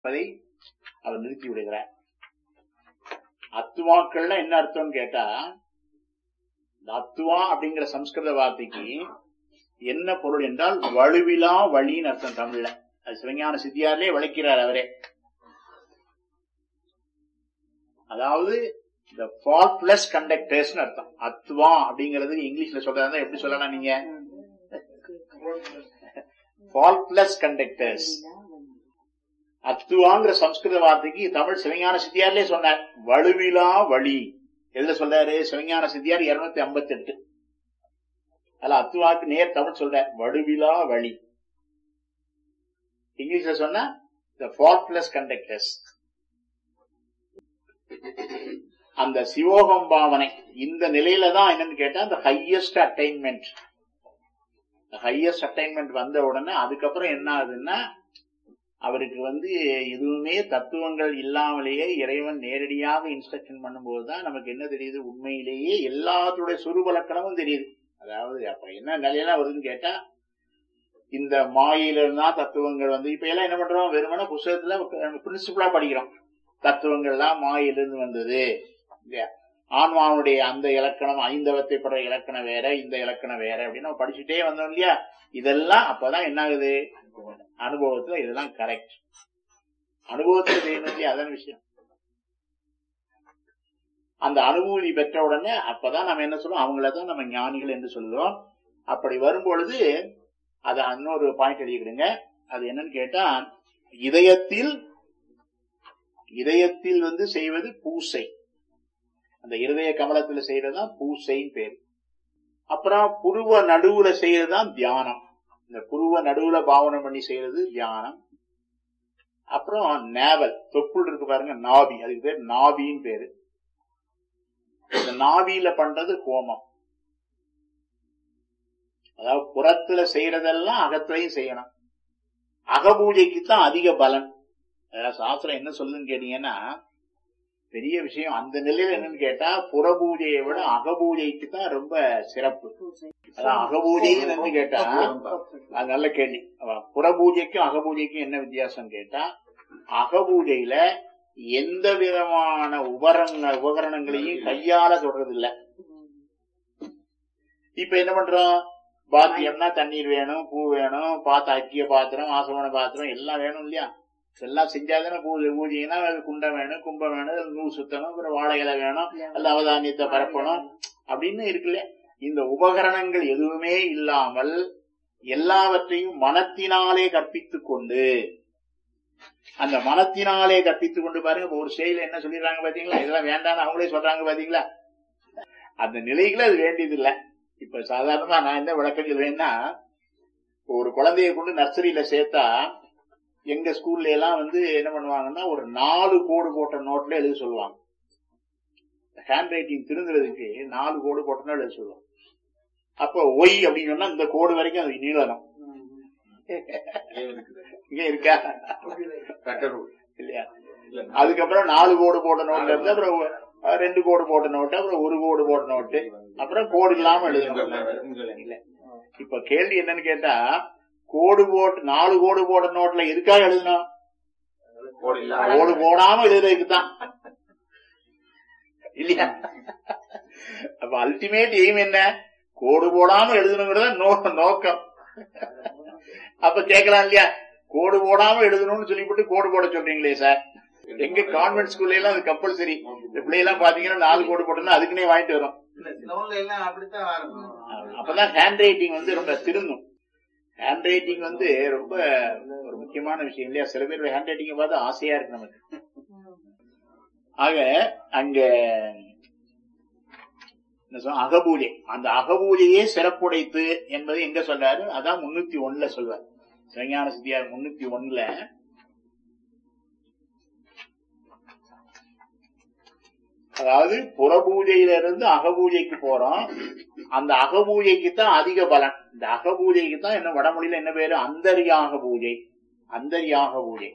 என்பதை அவர் நிறுத்தி விடுகிறார் அத்துவாக்கள்னா என்ன அர்த்தம்னு கேட்டா இந்த அத்துவா அப்படிங்கிற சம்ஸ்கிருத வார்த்தைக்கு என்ன பொருள் என்றால் வலுவிலா வழின்னு அர்த்தம் தமிழ்ல அது சிவஞான சித்தியாரிலே விளக்கிறார் அவரே அதாவது இந்த ஃபால்ட்லெஸ் கண்டக்டர்ஸ் அர்த்தம் அத்வா அப்படிங்கிறது இங்கிலீஷ்ல சொல்றதா எப்படி சொல்லலாம் நீங்க ஃபால்ட்லெஸ் கண்டக்டர்ஸ் அத்துவாங்கிற சம்ஸ்கிருத வார்த்தைக்கு தமிழ் சிவஞான சித்தியார்லே சொன்னார் வலுவிலா வழி எதுல சொல்றாரு சிவஞான சித்தியார் இருநூத்தி ஐம்பத்தி எட்டு அதுல அத்துவாக்கு நேர் தமிழ் சொல்ற வடுவிலா வழி இங்கிலீஷ்ல சொன்னா த ஃபால்ட்லெஸ் கண்டக்டர்ஸ் அந்த சிவோகம் பாவனை இந்த நிலையில தான் என்னன்னு கேட்டா அந்த ஹையஸ்ட் அட்டைன்மெண்ட் ஹையஸ்ட் அட்டைன்மெண்ட் வந்த உடனே அதுக்கப்புறம் என்ன ஆகுதுன்னா அவருக்கு வந்து எதுவுமே தத்துவங்கள் இல்லாமலேயே இறைவன் நேரடியாக இன்ஸ்ட்ரக்ஷன் பண்ணும்போது தான் நமக்கு என்ன தெரியுது உண்மையிலேயே எல்லாத்துடைய சுரூப லக்கணமும் தெரியுது அதாவது அப்ப என்ன நிலையெல்லாம் வருதுன்னு கேட்டா இந்த மாயில இருந்தா தத்துவங்கள் வந்து இப்ப எல்லாம் என்ன பண்றோம் வெறுமனே புஸ்தகத்துல பிரின்சிபலா படிக்கிறோம் தத்துவங்கள்லாம் மாயிலிருந்து வந்தது இல்லையா ஆன்மாவுடைய அந்த இலக்கணம் ஐந்தவத்தை படுற இலக்கணம் வேற இந்த இலக்கணம் வேற அப்படின்னு நம்ம படிச்சுட்டே வந்தோம் இல்லையா இதெல்லாம் அப்பதான் என்ன ஆகுது அனுபவத்துல இதெல்லாம் கரெக்ட் அனுபவத்துல செய்யணும் இல்லையா அதான விஷயம் அந்த அனுபூதி பெற்ற உடனே அப்பதான் நம்ம என்ன சொல்லுவோம் அவங்களதான் நம்ம ஞானிகள் என்று சொல்லுவோம் அப்படி வரும்பொழுது அத இன்னொரு பாயிண்ட் எழுதிக்கிடுங்க அது என்னன்னு கேட்டா இதயத்தில் இதயத்தில் வந்து செய்வது பூசை அந்த இருதய கமலத்துல செய்யறதுதான் பூசைன்னு பேர் அப்புறம் புருவ நடுவுல செய்யறதுதான் தியானம் இந்த புருவ நடுவுல பாவனம் பண்ணி செய்யறது தியானம் அப்புறம் நேவல் தொப்புள் இருக்கு பாருங்க நாபி அதுக்கு பேர் நாபின்னு பேரு இந்த நாபியில பண்றது கோமம் அதாவது புறத்துல செய்யறதெல்லாம் அகத்திலையும் செய்யணும் அகபூஜைக்கு தான் அதிக பலன் அதாவது சாஸ்திரம் என்ன சொல்லுதுன்னு கேட்டீங்கன்னா பெரிய விஷயம் அந்த நிலையில என்னன்னு கேட்டா புறபூஜையை விட அகபூஜைக்கு தான் ரொம்ப சிறப்பு அதான் அகபூஜைன்னு என்னன்னு கேட்டா அது நல்ல கேள்வி புறபூஜைக்கும் அகபூஜைக்கும் என்ன வித்தியாசம் கேட்டா அகபூஜையில எந்த விதமான உபகரண உபகரணங்களையும் கையால தொடறது இல்ல இப்ப என்ன பண்றோம் பாத்தியம்னா தண்ணீர் வேணும் பூ வேணும் பாத்த அக்கிய பாத்திரம் ஆசமான பாத்திரம் எல்லாம் வேணும் இல்லையா எல்லாம் செஞ்சாதானே பூஜை பூஜைனா குண்டம் வேணும் கும்பம் வேணும் நூல் சுத்தணும் அப்புறம் வாழை இலை வேணும் அல்ல அவதானியத்தை பரப்பணும் அப்படின்னு இருக்குல்ல இந்த உபகரணங்கள் எதுவுமே இல்லாமல் எல்லாவற்றையும் மனத்தினாலே கற்பித்துக் கொண்டு அந்த மனத்தினாலே கற்பித்துக் கொண்டு பாருங்க இப்ப ஒரு செயல என்ன சொல்லிடுறாங்க பாத்தீங்களா இதெல்லாம் வேண்டாம்னு அவங்களே சொல்றாங்க பாத்தீங்களா அந்த நிலைகளை அது வேண்டியது இல்ல இப்ப சாதாரணமா நான் என்ன விளக்கம் சொல்றேன்னா ஒரு குழந்தைய கொண்டு நர்சரியில சேர்த்தா எங்க ஸ்கூல்ல எல்லாம் வந்து என்ன பண்ணுவாங்கன்னா ஒரு நாலு கோடு போட்ட நோட்ல எழுத சொல்லுவாங்க ஹேண்ட் ரைட்டிங் திருந்துறதுக்கு நாலு கோடு போட்டோம்னா எழுத சொல்லுவாங்க அப்ப ஒய் அப்படின்னு சொன்னா இந்த கோடு வரைக்கும் அது நீளணும் இங்க இருக்கா இல்லையா அதுக்கப்புறம் நாலு கோடு போட்ட நோட்ல இருந்து அப்புறம் ரெண்டு கோடு போட்ட நோட்டு அப்புறம் ஒரு கோடு போட்ட நோட்டு அப்புறம் கோடு இல்லாம எழுதணும் இல்ல இப்ப கேள்வி என்னன்னு கேட்டா கோடு போட்டு நாலு கோடு போட்ட நோட்ல எதுக்காக எழுதணும் கோடு போடாம எழுதுறதுக்கு தான் இல்லையா அப்ப அல்டிமேட் எய்ம் என்ன கோடு போடாம எழுதணுங்கிறத நோக்கம் அப்ப கேட்கலாம் இல்லையா கோடு போடாம எழுதணும்னு சொல்லிவிட்டு கோடு போட சொல்றீங்களே சார் எங்க கான்வென்ட் ஸ்கூல்ல எல்லாம் அது கம்பல்சரி இந்த பிள்ளையெல்லாம் பாத்தீங்கன்னா நாலு கோடு போட்டோம்னா அதுக்குன்னே வாங்கிட்டு வரும் அப்பதான் ஹேண்ட் ரைட்டிங் வந்து ரொம்ப திருந்தும் ஹேண்ட் ரைட்டிங் வந்து ரொம்ப ஒரு முக்கியமான விஷயம் இல்லையா சில பேர் ஹேண்ட் ரைட்டிங்க பார்த்து ஆசையா இருக்கு நமக்கு ஆக அங்க அகபூஜை அந்த அகபூஜையே சிறப்புடைத்து என்பது எங்க சொல்றாரு அதான் முன்னூத்தி ஒண்ணுல சொல்வார் சிவஞான சித்தியார் முன்னூத்தி ஒண்ணுல அதாவது புறபூஜையில இருந்து அகபூஜைக்கு போறோம் அந்த அகபூஜைக்கு தான் அதிக பலன் இந்த அகபூஜைக்கு தான் என்ன வடமொழியில என்ன பேரு அந்தரியாக பூஜை அந்தரியாக பூஜை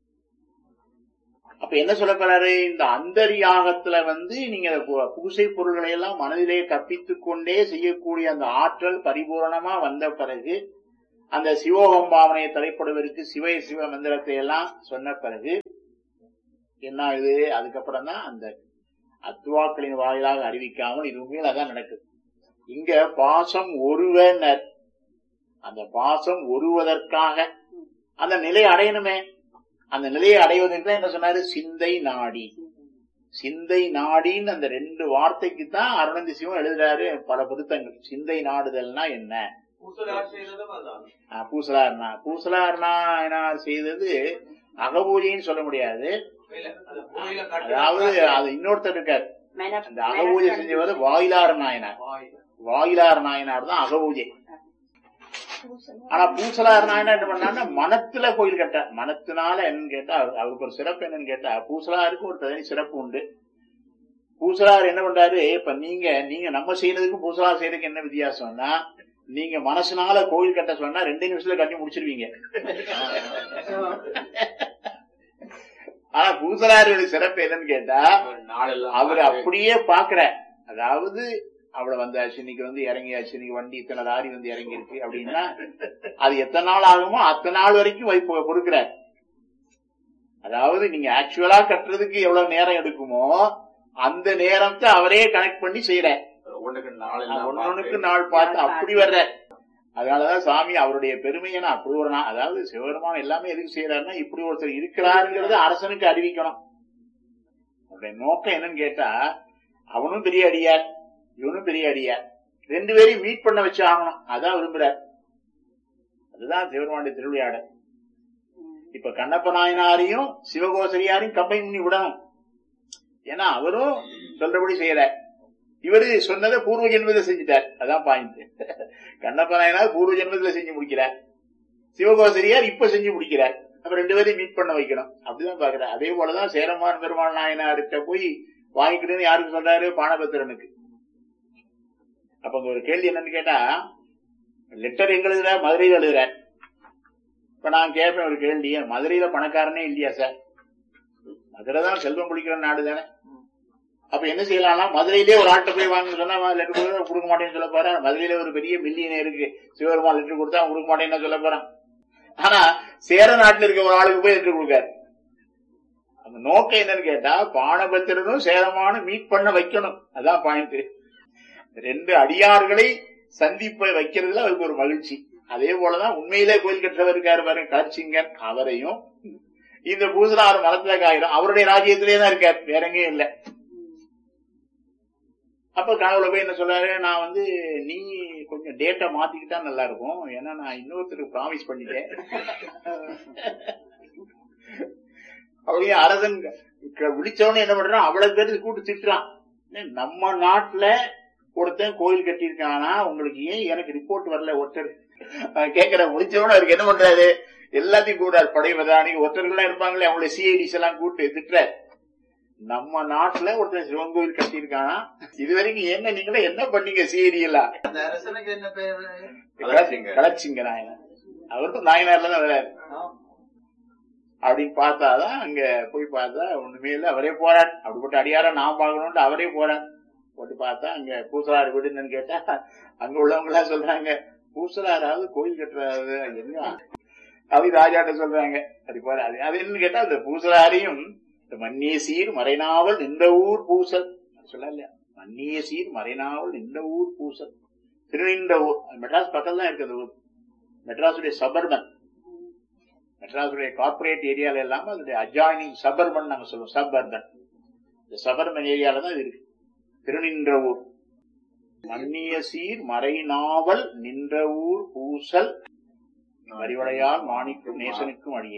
அப்ப என்ன சொல்ல போறாரு இந்த அந்தரியாகத்துல வந்து நீங்க பூசை பொருள்களை எல்லாம் மனதிலே கற்பித்துக் கொண்டே செய்யக்கூடிய அந்த ஆற்றல் பரிபூரணமா வந்த பிறகு அந்த சிவோகம் பாவனையை தலைப்படுவதற்கு சிவ சிவ மந்திரத்தை எல்லாம் சொன்ன பிறகு என்ன ஆகுது அதுக்கப்புறம் தான் அந்த அத்துவாக்களின் வாயிலாக அறிவிக்காமல் இது உண்மையில் அதான் நடக்குது இங்க பாசம் ஒருவனர் அந்த பாசம் ஒருவதற்காக அந்த நிலையை அடையணுமே அந்த நிலையை அடைவதற்கு என்ன சொன்னாரு சிந்தை நாடி சிந்தை நாடின்னு அந்த ரெண்டு வார்த்தைக்கு தான் அருணந்தி சிவம் எழுதுறாரு பல புத்தகங்கள் சிந்தை நாடுதல்னா என்ன பூசலார் செய்ததும் அதான் ஆஹ் பூசலார்னா பூசலார்னாயனார் செய்தது அகபூஜைன்னு சொல்ல முடியாது இல்ல, அது பூமியில கட்டு- அதாவது அது இன்னொருத்தர் இருக்கார் மென- அந்த அகபூஜை செஞ்சவர் வாயிலார் நாயனார் வாய். வாயிலார் நாயனார் தான் அகபூஜை ஆனா பூசலார் நாயனார் என்ன பண்ணாருன்னா மனத்துல கோயில் கட்டார் மனத்தினால என்னன்னு கேட்டா அவர்- அவருக்கு ஒரு சிறப்பு என்னன்னு கேட்டா பூசலாருக்கு ஒரு தனி சிறப்பு உண்டு பூசலார் என்ன பண்றாரு இப்ப நீங்க நீங்க நம்ம செய்யறதுக்கும் பூசலார் செய்யறதுக்கு என்ன வித்தியாசம்னா நீங்க மனசுனால கோயில் கட்ட சொன்னா ரெண்டு நிமிஷத்துல கட்டி முடிச்சிருவீங்க ஆனா பூசலாருடைய சிறப்பு என்னன்னு கேட்டா நாளெல்லாம் அவர் அப்படியே பாக்குற அதாவது அவளை வந்தாச்சு இன்னைக்கு வந்து இறங்கியாச்சு இன்னைக்கு வண்டி இத்தனை லாரி வந்து இறங்கி இருக்கு அப்படின்னா அது எத்தனை நாள் ஆகுமோ அத்தனை நாள் வரைக்கும் வைப்பு பொறுக்கிறார் அதாவது நீங்க ஆக்சுவலா கட்டுறதுக்கு எவ்வளவு நேரம் எடுக்குமோ அந்த நேரத்தை அவரே கனெக்ட் பண்ணி செய்யற ஒண்ணுக்கு நாளெல்லாம் ஒன்னொன்னுக்கு பார்த்து, நாள் பார்த்து அப்படி வர்ற அதனாலதான் சாமி அவருடைய பெருமையை நான் அப்படி ஒரு நாள் அதாவது சிவபெருமான் எல்லாமே எதுக்கு செய்யறாருன்னா இப்படி ஒருத்தர் இருக்கிறாருங்கிறது அரசனுக்கு அறிவிக்கணும் அவருடைய நோக்கம் என்னன்னு கேட்டா அவனும் பெரிய அடியார் இவனும் பெரிய அடியார் ரெண்டு பேரையும் மீட் பண்ண வச்சு ஆகணும் அதான் விரும்புறார் அதுதான் சிவபெருமானுடைய திருவிளையாடல் இப்ப கண்ணப்ப நாயனாரையும் சிவகோசரியாரையும் கம்பைன் பண்ணி விடணும் ஏன்னா அவரும் சொல்றபடி செய்யறார் இவரு சொன்னதை பூர்வ ஜென்மத்தை செஞ்சுட்டார் அதான் பாயிண்ட் கண்ணப்ப நாயனார் பூர்வ ஜென்மத்துல செஞ்சு முடிக்கிறார் சிவகோசரியார் இப்ப செஞ்சு முடிக்கிறார் அப்ப ரெண்டு பேரையும் மீட் பண்ண வைக்கணும் அப்படிதான் பாக்குறார் அதே போலதான் சேரமான் பெருமாள் நாயனார்கிட்ட போய் வாங்கிக்கிட்டுன்னு யாருக்கு சொல்றாரு பானபத்திரனுக்கு அப்ப அங்க ஒரு கேள்வி என்னன்னு கேட்டா லெட்டர் எங்க எழுதுற மதுரையில எழுதுற இப்ப நான் கேட்பேன் ஒரு கேள்வி மதுரையில பணக்காரனே இல்லையா சார் மதுரை தான் செல்வம் குளிக்கிற நாடு தானே அப்ப என்ன செய்யலாம்னா மதுரையிலே ஒரு ஆட்டை போய் வாங்க சொன்னா லெட்டர் கொடுக்க கொடுக்க மாட்டேன்னு சொல்ல போறேன் மதுரையில ஒரு பெரிய மில்லியனே இருக்கு சிவபெருமான் லெட்டர் கொடுத்தா அவன் கொடுக்க மாட்டேன்னு சொல்ல போறான் ஆனா சேர நாட்டுல இருக்க ஒரு ஆளுக்கு போய் லெட்டர் கொடுக்காரு அந்த நோக்கம் என்னன்னு கேட்டா பானபத்திரனும் சேரமானும் மீட் பண்ண வைக்கணும் அதான் பாயிண்ட் ரெண்டு அடியார்களை சந்திப்ப வைக்கிறதுல அவருக்கு ஒரு மகிழ்ச்சி அதே போலதான் உண்மையிலே கோயில் கற்றவர் இருக்காரு பாருங்க கலர்ச்சிங்கர் அவரையும் இந்த பூசலாறு மரத்துல காயிரும் அவருடைய ராஜ்யத்திலே தான் இருக்கார் வேற எங்கேயும் இல்ல அப்ப கனவுல போய் என்ன சொல்றாரு நான் வந்து நீ கொஞ்சம் டேட்டா மாத்திக்கிட்டா நல்லா இருக்கும் ஏன்னா நான் இன்னொருத்தருக்கு ப்ராமிஸ் பண்ணிட்டேன் அப்படியே அரசன் க- விழிச்சவனே என்ன பண்றான் அவ்வளவு பேருக்கு கூட்டு திட்டுறான் என்ன, நம்ம நாட்டுல ஒருத்தன் கோயில் கட்டியிருக்கானா உங்களுக்கு ஏன் எனக்கு ரிப்போர்ட் வரல ஒருத்தர் அவன் கேக்குற முடிச்சவன அவருக்கு என்ன பண்றாரு எல்லாத்தையும் கூடாது படைவதானி ஒருத்தர்கள்லாம் இருப்பாங்களே அவங்கள சிஐடிஸ் எல்லாம் கூட்டு திட்டுற நம்ம நாட்டுல ஒருத்தன் சிவன் கோயில் கட்டியிருக்கானா இது வரைக்கும் என்ன நீங்களே என்ன பண்ணீங்க சிஐடி எல்லாம் அந்த அரசனுக்கு என்ன பேரு கலச்சிங்க நாயனார் அவருக்கும் நாயனார்ல தான் வர்றாரு அப்படின்னு பார்த்தாதான் அங்க போய் பார்த்தா ஒண்ணுமே இல்ல அவரே போறார் அப்படிப்பட்ட அடியார நான் பார்க்கணும்னு அவரே போறார் போட்டு பார்த்தா அங்க பூசலார் வீடுன்னு கேட்டா அங்க உள்ளவங்க எல்லாம் சொல்றாங்க பூசலாராவது கோயில் கட்டுறாரு என்ன அப்படி ராஜாட்ட சொல்றாங்க அப்படி போறாரு அது என்னன்னு கேட்டா அந்த பூசலாரையும் இந்த மன்னிய சீர் மறைநாவல் நின்ற ஊர் பூசல் சொல்ல இல்லையா மன்னிய சீர் மறைநாவல் நின்ற ஊர் பூசல் திருநின்ற ஊர் மெட்ராஸ் பக்கத்துல தான் இருக்குது ஊர் மெட்ராஸுடைய சபர்பன் மெட்ராஸுடைய கார்பரேட் ஏரியால இல்லாம அதனுடைய அட்ஜாயினிங் சபர்பன் நாங்க சொல்லுவோம் சபர்பன் இந்த சபர்பன் ஏரியால தான் இது இருக்கு திருநின்ற ஊர் மன்னிய சீர் மறைநாவல் நின்ற ஊர் பூசல் வரிவடையால் மாணிக்கும் நேசனுக்கும் அடியே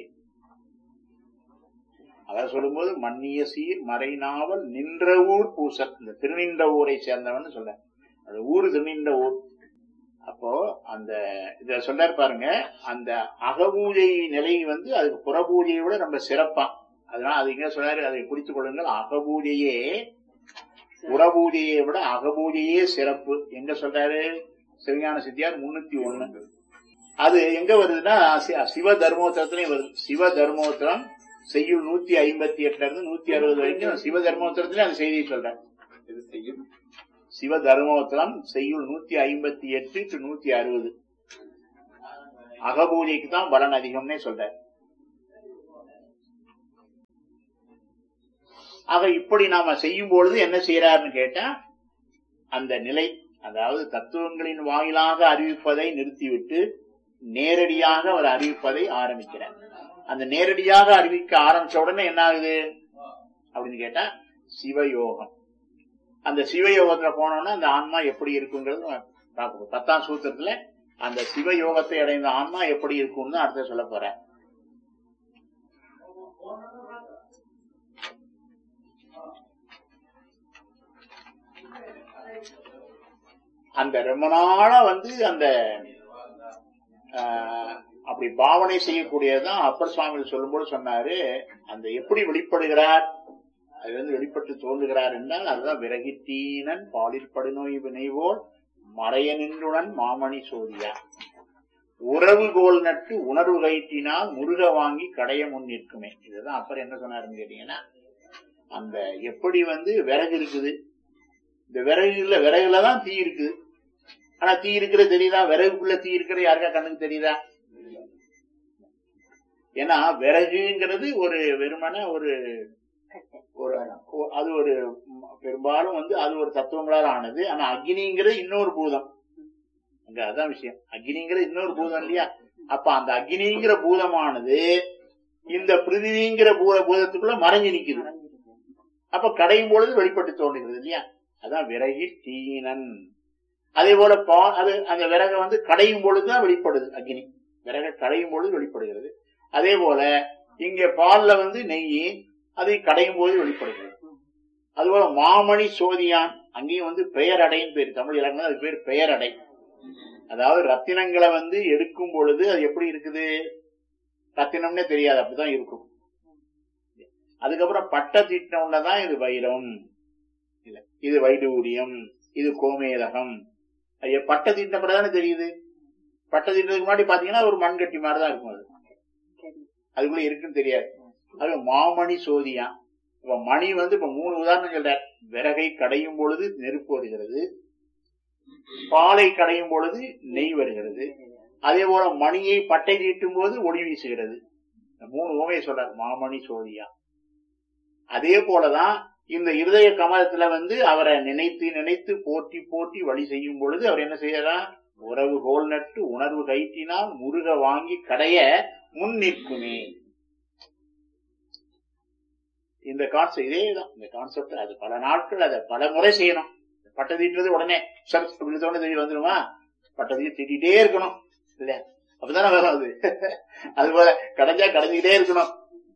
அதாவது சொல்லும்போது மன்னிய சீர் மறைநாவல் நின்ற ஊர் பூசல் இந்த திருநின்ற ஊரை சேர்ந்தவன் சொல்ல அது ஊர் திருநின்ற ஊர் அப்போ அந்த இத சொல்றாரு பாருங்க அந்த அகபூஜை நிலை வந்து அதுக்கு புறபூஜையை விட ரொம்ப சிறப்பா அதனால அது இங்க சொல்றாரு அதை குறித்துக் கொள்ளுங்கள் அகபூஜையே புறபூஜையை விட அகபூஜையே சிறப்பு எங்க சொல்றாரு சிவஞான சித்தியார் முன்னூத்தி ஒண்ணு அது எங்க வருதுன்னா சி- சிவ தர்மோத்திரத்திலையும் வருது சிவ தர்மோத்திரம் செய்யுள் நூத்தி ஐம்பத்தி எட்டுல இருந்து நூத்தி அறுபது வரைக்கும் சிவ தர்மோத்திரத்திலே அந்த செய்தியை சொல்றேன் இது செய்யும் சிவ தர்மோத்திரம் செய்யுள் நூத்தி ஐம்பத்தி எட்டு டு நூத்தி அறுபது அகபூஜைக்கு தான் பலன் அதிகம்னே சொல்றார் ஆக இப்படி நாம செய்யும் பொழுது என்ன செய்யறாருன்னு கேட்டா அந்த நிலை அதாவது தத்துவங்களின் வாயிலாக அறிவிப்பதை நிறுத்திவிட்டு நேரடியாக அவர் அறிவிப்பதை ஆரம்பிக்கிறார் அந்த நேரடியாக அறிவிக்க ஆரம்பிச்ச உடனே என்ன ஆகுது அப்படின்னு கேட்டா சிவயோகம் அந்த சிவயோகத்துல போனோம்னா அந்த ஆன்மா எப்படி இருக்குங்கிறது பார்ப்போம் பத்தாம் சூத்திரத்துல அந்த சிவயோகத்தை அடைந்த ஆன்மா எப்படி இருக்கும்னு அடுத்த சொல்ல போறேன் அந்த ரொம்ப நாளா வந்து அந்த ஆஹ், அப்படி பாவனை செய்யக்கூடியதுதான் அப்பர் சுவாமி சொல்லும்போது சொன்னாரு அந்த எப்படி வெளிப்படுகிறார் அது வந்து வெளிப்பட்டு தோன்றுகிறார் என்றால் அதுதான் விறகித்தீனன் பாலில் படுநோய் வினைவோல் மறைய நின்றுடன் மாமணி சோதியா உறவு கோல் நட்டு உணர்வு கயிற்றினால் முருக வாங்கி கடைய முன் நிற்குமே இதுதான் அப்புறம் என்ன சொன்னாருன்னு கேட்டீங்கன்னா அந்த எப்படி வந்து விறகு இருக்குது இந்த விறகுல விறகுலதான் தீ இருக்குது ஆனா தீ இருக்கிறது தெரியுதா விறகுக்குள்ள தீ இருக்கிறது யாருக்கா கண்ணுக்கு தெரியுதா ஏன்னா விறகுங்கிறது ஒரு வெறுமன ஒரு ஒரு அது ஒரு ம், பெரும்பாலும் வந்து அது ஒரு தத்துவங்களால் ஆனது ஆனா அக்னிங்கிறது இன்னொரு பூதம் அங்க அதான் விஷயம் அக்னிங்கிறது இன்னொரு பூதம் இல்லையா அப்ப அந்த அக்னிங்கிற பூதமானது இந்த பிருதிவிங்கிற பூத பூதத்துக்குள்ள மறைஞ்சு நிக்குது அப்ப கடையும் பொழுது வெளிப்பட்டு தோன்றுகிறது இல்லையா அதான் விறகி தீனன் அதே போல பா அது அந்த விறகை வந்து கடையும் பொழுதுதான் வெளிப்படுது அக்னி விறகை கடையும் பொழுது வெளிப்படுகிறது அதே போல இங்க பால்ல வந்து நெய் அதை கடையும் போது வெளிப்படுகிறது அதுபோல மாமணி சோதியான் அங்கேயும் வந்து பெயரடைன்னு பேர் தமிழ் இலக்கணம் அது பேர் பெயரடை அதாவது ரத்தினங்களை வந்து எடுக்கும் பொழுது அது எப்படி இருக்குது ரத்தினம்னே தெரியாது அப்படிதான் இருக்கும் அதுக்கப்புறம் பட்டை தீட்டின உடனேதான் இது வைரம் இல்ல இது வைடூரியம் இது கோமேதகம் அது பட்டை தீட்டின பிறகுதானே தெரியுது பட்டை தீட்டினதுக்கு முன்னாடி பாத்தீங்கன்னா ஒரு மண்கட்டி மாதிரி தான் இருக்கும் அது அதுக்குள்ள இருக்குன்னு தெரியாது அது மாமணி சோதியா இப்ப மணி வந்து இப்ப மூணு உதாரணம் சொல்றார் விறகை கடையும் பொழுது நெருப்பு வருகிறது பாலை கடையும் பொழுது நெய் வருகிறது அதே போல மணியை பட்டை தீட்டும் போது ஒளி வீசுகிறது இந்த மூணு ஓமையை சொல்றார் மாமணி சோதியா அதே போலதான் இந்த இருதய கமலத்துல வந்து அவரை நினைத்து நினைத்து போற்றி போற்றி வழி செய்யும் பொழுது அவர் என்ன செய்யறார் உறவு கோல் நட்டு உணர்வு கைட்டினால் முருக வாங்கி கடைய முன் நிற்குமே இந்த கான்செப்ட் இதேதான் இந்த கான்செப்ட் அது பல நாட்கள் அதை பல முறை செய்யணும் பட்டை தீட்டுறது உடனே சர் இப்படி தோணு தெரிய வந்துருமா பட்டை தீட்டு திட்டிகிட்டே இருக்கணும் இல்ல அப்பதானே வரும் அது அது போல கடைஞ்சா கடைஞ்சிக்கிட்டே இருக்கணும்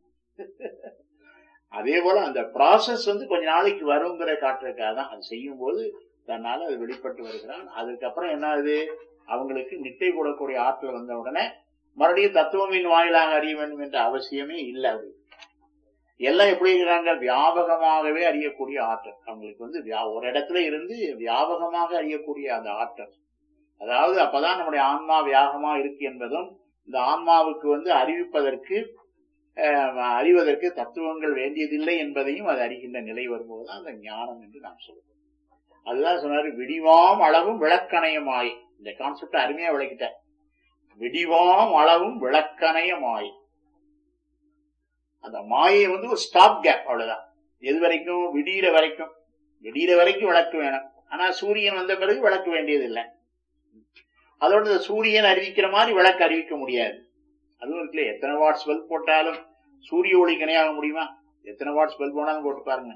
அதே போல அந்த ப்ராசஸ் வந்து கொஞ்ச நாளைக்கு வருங்கிற காட்டுறதுக்காக தான் அது செய்யும் போது தன்னால அது வெளிப்பட்டு வருகிறான் அதுக்கப்புறம் என்ன ஆகுது அவங்களுக்கு நிட்டை போடக்கூடிய ஆற்றல் வந்த உடனே மறுபடியும் தத்துவமின் வாயிலாக அறிய வேண்டும் என்ற அவசியமே இல்லை அது எல்லாம் எப்படி இருக்கிறாங்க வியாபகமாகவே அறியக்கூடிய ஆற்றல் அவங்களுக்கு வந்து வியா- ஒரு இடத்துல இருந்து வியாபகமாக அறியக்கூடிய அந்த ஆற்றல் அதாவது அப்பதான் நம்முடைய ஆன்மா வியாகமா இருக்கு என்பதும் இந்த ஆன்மாவுக்கு வந்து அறிவிப்பதற்கு அஹ், அறிவதற்கு தத்துவங்கள் வேண்டியதில்லை என்பதையும் அது அறிகின்ற நிலை வரும்போதுதான் அந்த ஞானம் என்று நாம் சொல்றோம் அதுதான் சொன்னாரு விடிவாம் அளவும் விளக்கணையமாய் இந்த கான்செப்ட் அருமையா விளக்கிட்டார் விடிவாம் அளவும் விளக்கணையமாய் அந்த மாயை வந்து ஒரு ஸ்டாப் கேப் அவ்வளவுதான் எது வரைக்கும் விடியிற வரைக்கும் விடியிற வரைக்கும் விளக்கு வேணும் ஆனா சூரியன் வந்த பிறகு விளக்கு வேண்டியதில்லை அதோட இந்த சூரியன் அறிவிக்கிற மாதிரி விளக்கு அறிவிக்க முடியாது அதுவும் இருக்குல்ல எத்தனை வாட்ஸ் பல்ப் போட்டாலும் சூரிய ஒளி இணையாக முடியுமா எத்தனை வாட்ஸ் பல்ப் போனாலும் போட்டு பாருங்க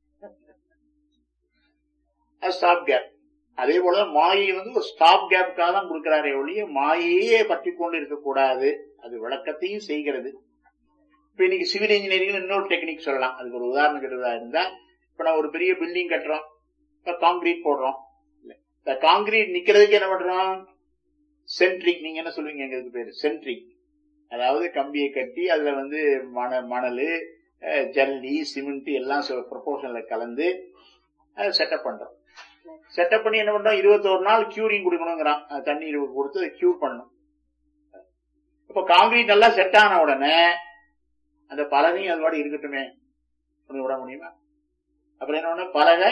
ஸ்டாப் கேப் அதே போல மாயை வந்து ஒரு ஸ்டாப் கேப்புக்காக தான் கொடுக்கிறாரே ஒழிய மாயையே பற்றி கொண்டு இருக்கக்கூடாது அது விளக்கத்தையும் செய்கிறது இப்ப இன்னைக்கு சிவில் இன்ஜினியரிங் இன்னொரு டெக்னிக் சொல்லலாம் அதுக்கு ஒரு உதாரணம் சொல்றதா இருந்தா இப்ப நான் ஒரு பெரிய பில்டிங் கட்டுறோம் இப்ப காங்கிரீட் போடுறோம் இல்ல, இந்த காங்கிரீட் நிக்கிறதுக்கு என்ன பண்றோம் சென்ட்ரிக் நீங்க என்ன சொல்லுவீங்க எங்களுக்கு பேரு சென்ட்ரிக் அதாவது கம்பியை கட்டி அதுல வந்து மண மணல் அஹ், ஜல்லி சிமெண்ட் எல்லாம் ப்ரொபோஷன்ல கலந்து அதை செட்டப் பண்றோம் செட்டப் பண்ணி என்ன பண்றோம் இருபத்தோரு நாள் கியூரிங் கொடுக்கணுங்கிறான் அஹ், தண்ணீர் கொடுத்து அதை கியூர் பண்ணணும் இப்ப காங்கிரீட் நல்லா செட் ஆன உடனே அந்த பலகையும் அது பாடி இருக்கட்டுமே பண்ணி விட முடியுமா அப்புறம் என்ன பண்ண பலகை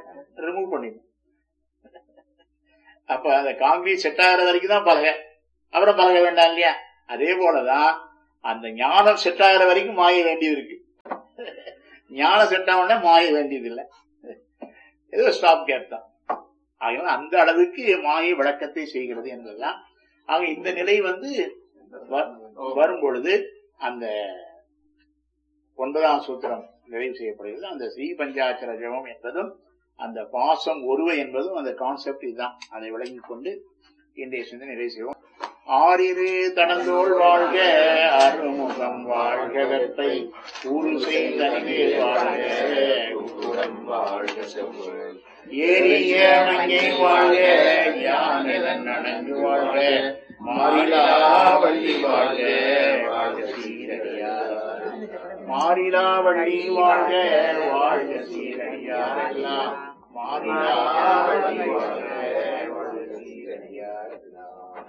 ரிமூவ் பண்ணிடும் அப்ப அந்த காங்கிரீட் செட் ஆகிற வரைக்கும் தான் பலகை அப்புறம் பழக வேண்டாம் இல்லையா அதே போலதான் அந்த ஞானம் செட் ஆகிற வரைக்கும் மாய வேண்டியது இருக்கு ஞானம் செட் ஆகணும்னா மாய வேண்டியது இல்லை ஏதோ ஸ்டாப் கேப் தான் ஆகினால அந்த அளவுக்கு மாய விளக்கத்தை செய்கிறது என்பதுதான் ஆக இந்த நிலை வந்து வ- வரும் பொழுது அந்த ஒன்பதாம் சூத்திரம் நிறைவு செய்யப்படுகிறது அந்த ஸ்ரீ பஞ்சாட்சர ஜபம் என்பதும் அந்த பாசம் ஒருவை என்பதும் அந்த கான்செப்ட் இதுதான் அதை விளங்கிக் கொண்டு இன்றைய சிந்தனை நிறைவு செய்வோம் ஆறிரு தடந்தோள் வாழ்க அருமுகம் வாழ்க வெப்பை ஊரு செய்தனிலே வாழ்க உடன் வாழ்க செவ்வாய் ஏறிய மங்கை வாழ்க யானிதன் நனங்கு வாழ்க மாறிலா வள்ளி வாழ்க வாழ்க சீரடியார் மாறிலா வள்ளி வாழ்க வாழ்க சீரடியார் எல்லாம் மாறிலா வள்ளி வாழ்க வாழ்க சீரடியார் எல்லாம்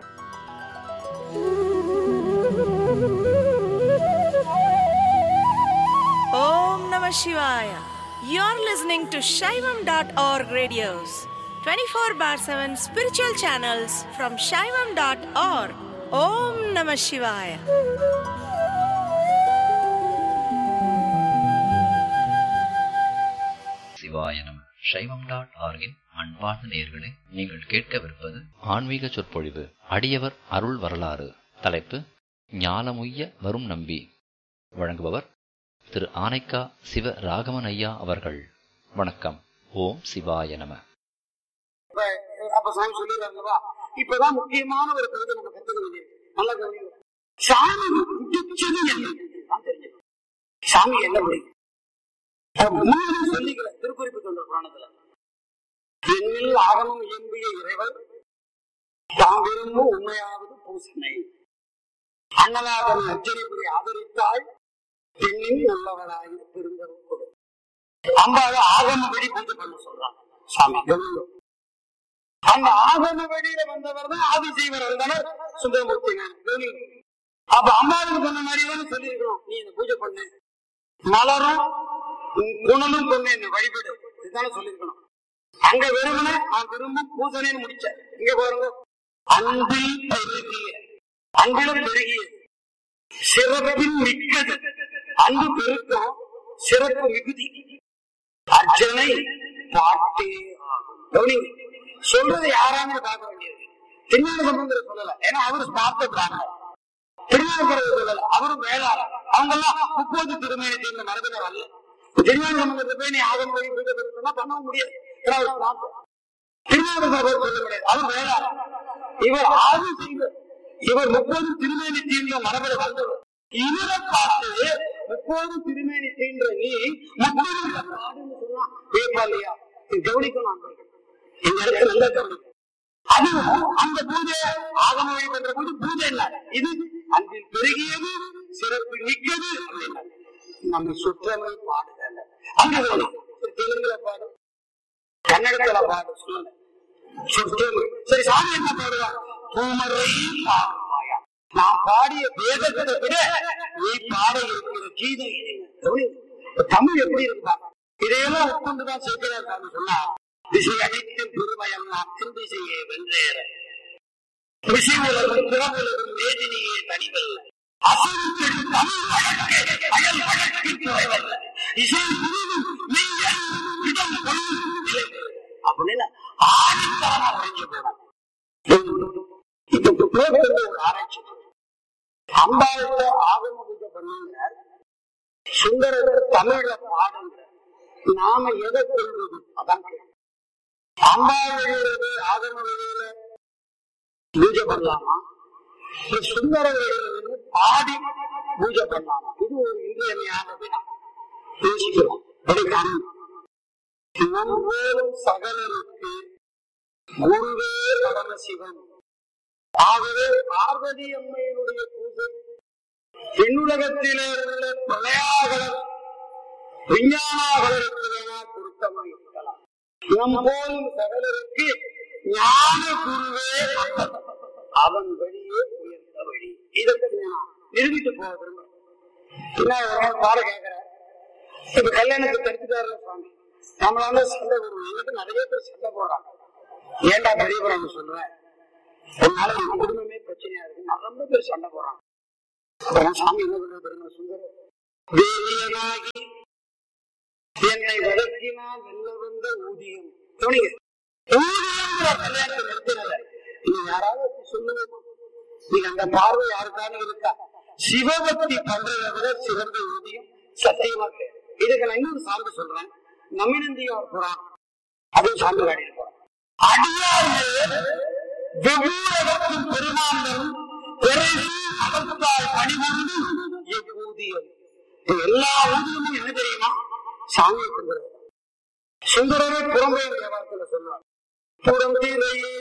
Om Namah Shivaya. You're listening to Shaivam.org radios, 24 bar 7 spiritual channels from Shaivam.org. Om Namah Shivaya. சிவாய நம சைவம் டாட் ஆர்கின் அன்பார்ந்த நேயர்களே நீங்கள் கேட்கவிருப்பது ஆன்மீக சொற்பொழிவு அடியவர் அருள் வரலாறு தலைப்பு ஞானமுய்ய வரும் நம்பி வழங்குபவர் திரு ஆனைக்கா சிவ ராகவன் ஐயா அவர்கள் வணக்கம் ஓம் சிவாய நம இப்ப அப்ப சாமி சொல்லிடுறாங்களா இப்பதான் முக்கியமான ஒரு கருத்தை நம்ம கத்துக்க வேண்டியது நல்ல கவனிங்க சாமி பிடிச்சது என்ன நான் தெரிஞ்சுக்கணும். சாமி என்ன முடியும் முழுவதும் சொல்லிக்கல திருக்குறிப்பு தொண்ட புராணத்துல என்னில் ஆகமம் இயம்பிய இறைவர் தாம் விரும்பும் உண்மையாவது பூசனை அன்னலாதன் அர்ச்சனைபுரி ஆதரித்தாள் பெண்ணின் உள்ளவளாய் பெருந்தரும் கொடு அம்பாவை ஆகமபடி பூஜை பண்ண சொல்றாங்க சாமி கவனிங்க. அந்த ஆகம வழியில வந்தவர் தான் ஆதிசைவர் வந்தனர் சுந்தரமூர்த்தி கவனிங்க. அப்ப அம்பாவுக்கு சொன்ன மாதிரி தானே சொல்லியிருக்கணும் நீ இந்த பூஜை பண்ணு மலரும் உன் குணமும் கொண்டு என்ன வழிபடு இதுதானே சொல்லியிருக்கணும் அங்க வெறுமன நான் விரும்பும் பூசனைன்னு முடிச்ச இங்க பாருங்க அன்பில் பெருகிய அன்பிலும் பெருகிய சிறப்பின் மிக்கது அன்பு பெருக்கம் சிறப்பு மிகுதி அர்ச்சனை பாட்டே ஆகும் கவனிங்க. சொல்றது யாரான்னு பார்க்க வேண்டியது திருஞான சம்பந்தர் சொல்லல ஏன்னா அவரு ஸ்மார்த்த பிராமணர் திருநாவுக்கரசர் சொல்லல அவரும் வேளாளர் அவங்க எல்லாம் முப்போது திருமணி சேர்ந்த மரபினர் அல்ல திருஞான சம்பந்தத்தை போய் நீ ஆகம வழி பூஜை பண்ணா பண்ணவும் முடியாது ஏன்னா அவர் ஸ்மார்த்தர் திருநாவுக்கரசர் சொல்ல முடியாது அவர் வேளாளர் இவர் ஆதி செய்வர் இவர் முப்பது திருமேனி தீர்ந்த மரபில் வந்தவர் இவரை பார்த்து முப்பது திருமேனி தீன்ற நீ முப்பது நாடுன்னு சொன்னா கேட்பா இல்லையா இது கவனிக்கணும் நண்பர்கள். இந்த இடத்துல நல்லா கவனிக்கணும் அதுவும் அந்த பூஜை ஆகம வழி பண்ற போது பூஜை இல்ல இது அன்பில் பெருகியது சிறப்பு மிக்கது அப்படின்னா நம்ம சுற்றமை பாடுதல் அங்க கவனிக்கணும். சரி, தெலுங்குல பாடு கன்னடத்துல பாடு சொல்லுங்க சுற்றமை சரி சாமி என்ன பாடுவா பூமரை பாடுவாயா நான் பாடிய வேதத்தை விட நீ பாட இருக்கிற கீதை கவனிங்க. இப்ப தமிழ் எப்படி இருக்கு பாருங்க. இதையெல்லாம் உட்கொண்டுதான் சேர்க்கிறார் சாமி சொன்னா திசை அனைத்தும் பெருமயம் நான் திசையே வென்றேற விஷய உலகம் புறமுலகம் வேதினியே தனிவல்ல அசைவித்தெழும் தமிழ் வழக்கு அயல் வழக்கின் துறைவல்ல இசை புரிவும் மெய்யல் இடம் கொள்ளும் நிலை அப்படின்னு ஆணித்தரமா உறைஞ்சு போனார் இதுக்கு பேர் வந்து ஒரு ஆராய்ச்சி அம்பாளுக்கு ஆகம பூஜை பண்ணுங்க சுந்தரர் தமிழ்ல பாடுங்க நாம எதை சொல்றது அதான் கேள்வி. அம்பாள் எழுதுறது ஆகம வெளியில பூஜை பண்ணலாமா இல்ல சுந்தர வெளியில பாடி பூஜை பண்ணலாமா இது ஒரு இன்றியமையான வினா யோசிக்கிறோம் படிக்காம நம் போலும் சகலருக்கு குருவே பரமசிவன் ஆகவே பார்வதி அம்மையினுடைய பூஜை விண்ணுலகத்திலே உள்ள பிரளயாகலர் விஞ்ஞானாகலருக்கு வேணா பொருத்தமாக இருக்கலாம் நம் போலும் சகலருக்கு ஞான குருவே அவன் வழியே உயர்ந்த வழி இதற்கு நான் நிரூபித்து போக விரும்புறேன் என்ன ஒரு பாட கேட்கிறேன் இப்ப கல்யாணத்துக்கு தடுத்துட்டாரு சுவாமி நம்மளால சண்டை வரும் எங்கிட்ட நிறைய பேர் சண்டை போடுறாங்க ஏன்டா பெரியவராக சொல்றேன் உன்னால நம்ம குடும்பமே பிரச்சனையா இருக்கு நான் ரொம்ப பேர் சண்டை போடுறான் அப்புறம் சாமி என்ன பண்ண தெரியுமா சுந்தரம் வேலியனாகி என்னை விளக்கினால் வெல்ல வந்த ஊதியம் கவனிங்க ஊதியங்கிற கல்யாணத்தை நிறுத்தினத நீ யாராவது சொல்லுங்க நீங்க அந்த பார்வை யாருக்கான இருக்கா சிவபக்தி பண்றதை விட சிறந்த ஊதியம் சத்தியமா கிடையாது இதுக்கு நான் இன்னொரு சார்ந்து சொல்றேன் நமினந்தியோர் புராணம் அதுவும் சார்ந்து காட்டிட்டு போறேன் அடியார்கள் வெவ்வேறு பெருமாந்தரும் பெருசு அவர்த்தால் பணிபுரிந்து எப்பூதியம் இது எல்லா ஊதியமும் என்ன தெரியுமா சாமி சுந்தரர் சுந்தரரே புறம்பெயர் வியாபாரத்துல சொன்னார் புறம் திரை